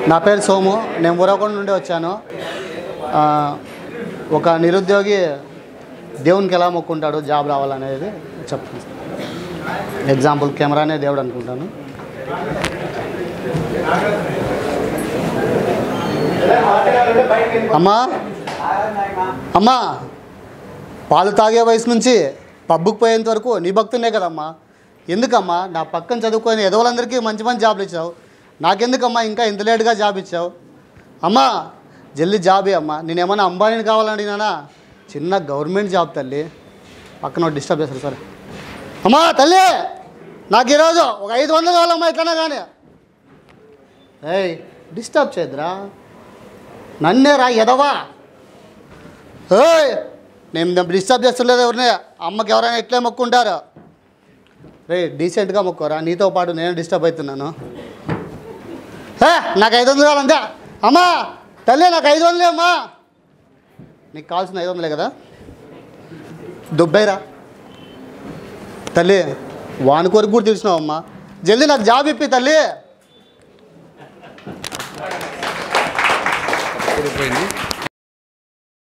నా పేరు సోము నేను ఉరవకొండ నుండి వచ్చాను ఆ, ఒక నిరుద్యోగి దేవునికి ఎలా మొక్కుంటాడు జాబ్ రావాలనేది చెప్తాను ఎగ్జాంపుల్ కెమెరానే దేవుడు అనుకుంటాను అమ్మా అమ్మా పాలు తాగే వయసు నుంచి పబ్బుకు పోయేంత వరకు నీ భక్తున్నే కదమ్మా ఎందుకమ్మా నా పక్కన చదువుకొని ఎదవలందరికీ మంచి మంచి జాబ్లు ఇచ్చావు నాకెందుకమ్మా ఇంకా ఇంత లేట్గా జాబ్ ఇచ్చావు అమ్మా జల్దీ జాబే అమ్మా నేను ఏమన్నా అంబానీని కావాలని అడిగినానా చిన్న గవర్నమెంట్ జాబ్ తల్లి పక్కన డిస్టర్బ్ చేస్తారు సరే అమ్మా తల్లి నాకు ఈరోజు ఒక ఐదు వందలు కావాలమ్మా ఎట్లన్నా కానీ ఏయ్ డిస్టర్బ్ చేయద్దురా నన్నే రా ఎదవా ఏయ్ నేను డిస్టర్బ్ చేస్తలేదు ఎవరిని అమ్మకి ఎవరైనా ఇట్లే మొక్కుంటారు రే డీసెంట్గా మొక్కోరా నీతో పాటు నేను డిస్టర్బ్ అవుతున్నాను ఏ నాకు ఐదు వందలు కావాలంటే అమ్మా తల్లి నాకు ఐదు వందలే అమ్మా నీకు కావాల్సిన ఐదు వందలే కదా దుబ్బైరా తల్లి వాని కొరకు కూడా తెలిసినావు అమ్మా జల్దీ నాకు జాబ్ ఇప్పి తల్లి పోయింది